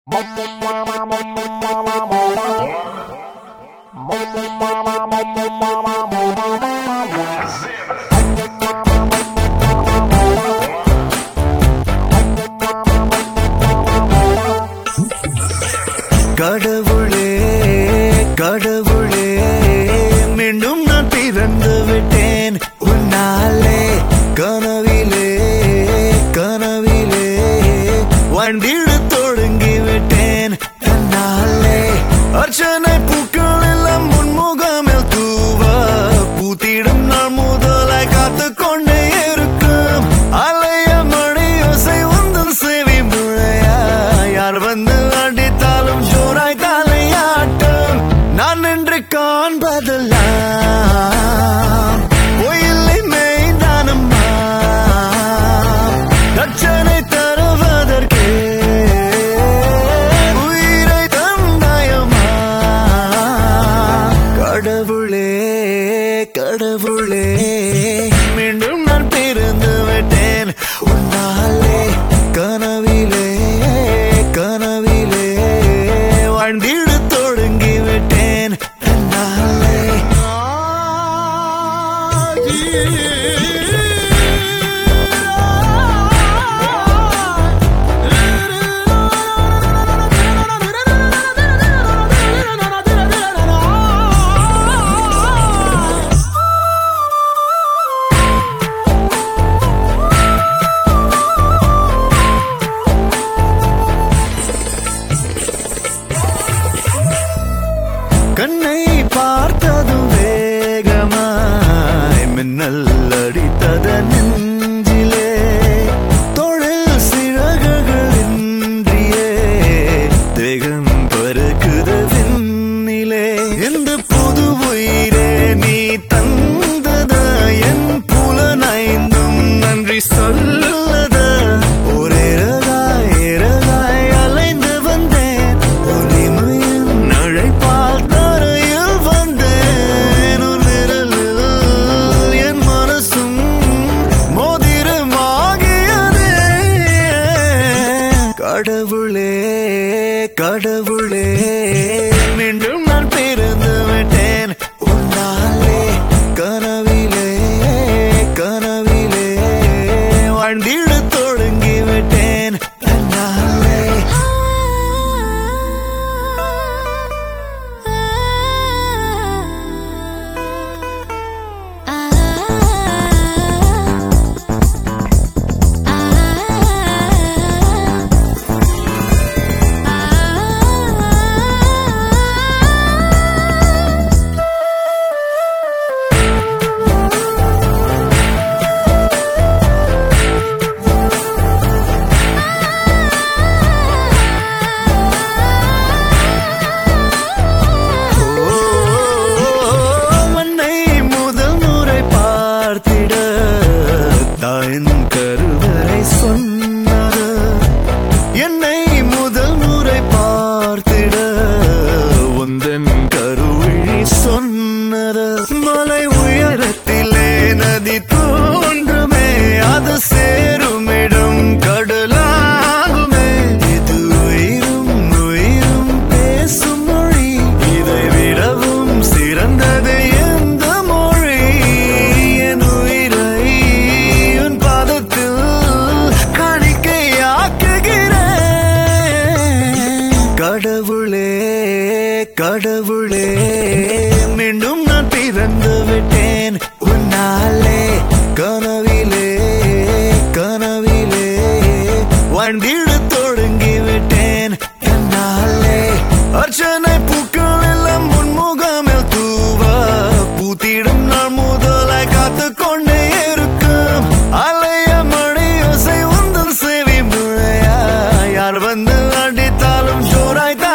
கடவுளே கடவுளே மீண்டும் நான் பிறந்து விட்டேன் உன்னாலே கனவிலே கனவிலே வண்டிட தொடங்கி விட்டேன் தன்னாலே அர்ச்சனை பூக்கள் எல்லாம் முன்முகமில் தூவ பூத்திடும் நாள் முதலாய் காத்து கொண்டே இருக்கும் அலைய மணி யோசை உந்தன் செவி முழையா யார் வந்து அடித்தாலும் ஜோராய் தலையாட்டம் நான் நின்று காண்பதெல்லாம் பொய்யில்லை மெய்தானம்மா தட்சணை தருவதற்கே உயிரை தந்தாயம்மா கடவுளே கடவுளே மீண்டும் நான் பிறந்து விட்டேன் உன்னாலே கனவிலே கனவிலே வாழ்ந்திட தொடங்கி விட்டேன் தன்னாலே கண்ணை பார்த்ததும் வேகமாய் மின்னல் அடித்தத நெஞ்சிலே தொழில் சிறகுகள் இன்றியே தேகம் பருக்குது விண்ணிலே இந்த புது உயிரே நீ தந்தத என் புலனைந்தும் நன்றி சொல்லத ஒரே ரகாய் ரகாய் அலைந்து வந்தேன் ஒளிமையின் அழைப்பால் தரையில் வந்தேன் ஒரு நிழலில் என் மனசும் மோதிரமாகியதே கடவுளே கடவுளே மீண்டும் நான் பிறந்து விட்டேன் உன்னாலே கனவிலே கனவிலே வாழ்ந்திட தொடங்கி விட்டேன் தன்னாலே மண்ணை முதல் முறை பார்த்திட தாயின் கருவறை சொன்னது என்னை முதல் முறை பார்த்திட உந்தன் கருவிழி சொன்னது மலை உயரத்திலே நதி தோன்றுமே அது சேருமிடம் கடலாகுமே இது உயிரும் உயிரும் பேசும் மொழி இதை விடவும் சிறந்தது எந்த மொழி என் உயிரை உன் பாதத்தில் காணிக்கையாக்குகிறேன் கடவுளே கடவுளே மீண்டும் நான் பிறந்து விட்டேன் உன்னாலே கனவிலே கனவிலே வாழ்ந்திட தொடங்கி விட்டேன் என்னாலே அர்ச்சனை பூக்கள் எல்லாம் முன்முகமில் தூவ பூத்திடும் நாள் முதலாய் காத்து கொண்டே இருக்கும் அலைய மணி யோசை உந்தன் செவி முழையா யார் வந்து அடித்தாலும் ஜோராய்